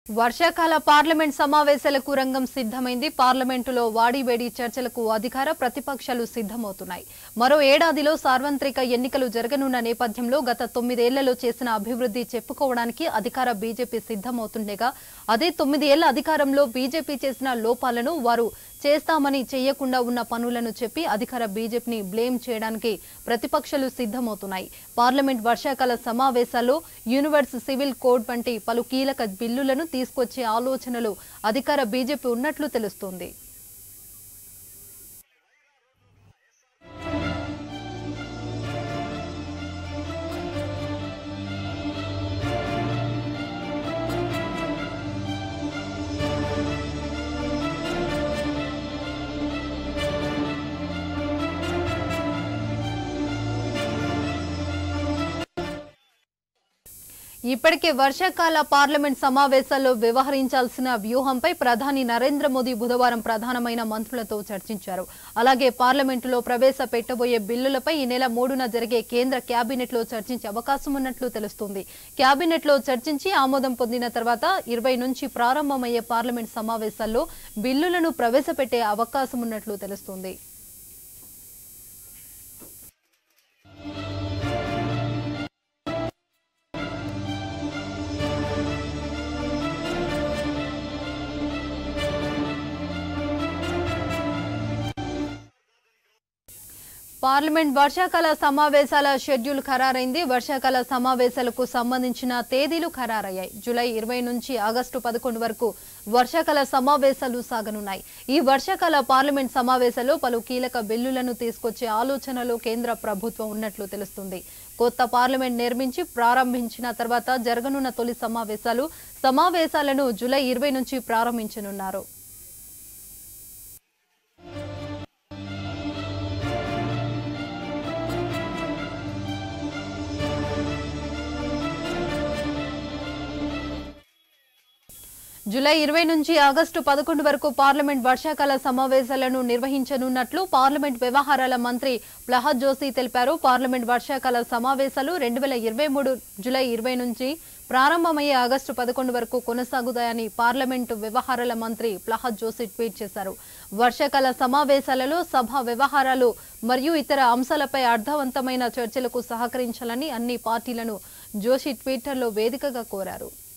వర్షాకాల పార్లమెంట్ సమావేశాలకు రంగం సిద్ధమైంది పార్లమెంటులో వాడివేడి చర్చలకు అధికార ప్రతిపక్షాలు సిద్ధమవుతున్నాయి మరో ఏడాదిలో సార్వత్రిక ఎన్నికలు జరగనున్న నేపథ్యంలో గత తొమ్మిదేళ్లలో చేసిన అభివృద్ధి చెప్పుకోవడానికి అధికార బీజేపీ సిద్ధమవుతుండగా అదే తొమ్మిది ఏళ్ల అధికారంలో బీజేపీ చేసిన లోపాలను వారు చేస్తామని చేయకుండా ఉన్న పనులను చెప్పి అధికార బీజేపీని బ్లేమ్ చేయడానికి ప్రతిపక్షాలు సిద్ధమవుతున్నాయి పార్లమెంట్ వర్షాకాల సమావేశాల్లో యూనివర్స్ సివిల్ కోడ్ వంటి పలు కీలక బిల్లులను తీసుకొచ్చే ఆలోచనలు అధికార బీజేపీ ఉన్నట్లు తెలుస్తోంది ఇప్పటికే వర్షాకాల పార్లమెంట్ సమావేశాల్లో వ్యవహరించాల్సిన వ్యూహంపై ప్రధాని నరేంద్ర మోదీ బుధవారం ప్రధానమైన మంత్రులతో చర్చించారు అలాగే పార్లమెంటులో ప్రవేశపెట్టబోయే బిల్లులపై ఈ నెల మూడున జరిగే కేంద్ర కేబినెట్ లో చర్చించే అవకాశం ఉన్నట్లు తెలుస్తుంది కేబినెట్ లో చర్చించి ఆమోదం పొందిన తర్వాత ఇరవై నుంచి ప్రారంభమయ్యే పార్లమెంట్ సమావేశాల్లో బిల్లులను ప్రవేశపెట్టే అవకాశం ఉన్నట్లు తెలుస్తుంది పార్లమెంట్ వర్షాకాల సమావేశాల షెడ్యూల్ ఖరారైంది వర్షాకాల సమావేశాలకు సంబంధించిన తేదీలు ఖరారయ్యాయి జూలై ఇరవై నుంచి ఆగస్టు పదకొండు వరకు వర్షాకాల సమావేశాలు సాగనున్నాయి ఈ వర్షాకాల పార్లమెంట్ సమావేశాల్లో పలు కీలక బిల్లులను తీసుకొచ్చే ఆలోచనలో కేంద్ర ప్రభుత్వం ఉన్నట్లు తెలుస్తుంది కొత్త పార్లమెంట్ నిర్మించి ప్రారంభించిన తర్వాత జరగనున్న తొలి సమావేశాలు సమావేశాలను జూలై ఇరవై నుంచి ప్రారంభించనున్నారు జూలై ఇరవై నుంచి ఆగస్టు పదకొండు వరకు పార్లమెంట్ వర్షాకాల సమావేశాలను నిర్వహించనున్నట్లు పార్లమెంట్ వ్యవహారాల మంత్రి ప్రహ్లాద్ జోషి తెలిపారు పార్లమెంట్ వర్షాకాల సమావేశాలు రెండు వేల ఇరవై మూడు జూలై ఇరవై నుంచి ప్రారంభమయ్యే ఆగస్టు పదకొండు వరకు కొనసాగుతాయని పార్లమెంటు వ్యవహారాల మంత్రి ప్రహ్లాద్ జోషి ట్వీట్ చేశారు వర్షాకాల సమావేశాలలో సభ వ్యవహారాలు మరియు ఇతర అంశాలపై అర్థవంతమైన చర్చలకు సహకరించాలని అన్ని పార్టీలను జోషి ట్విట్టర్లో వేదికగా కోరారు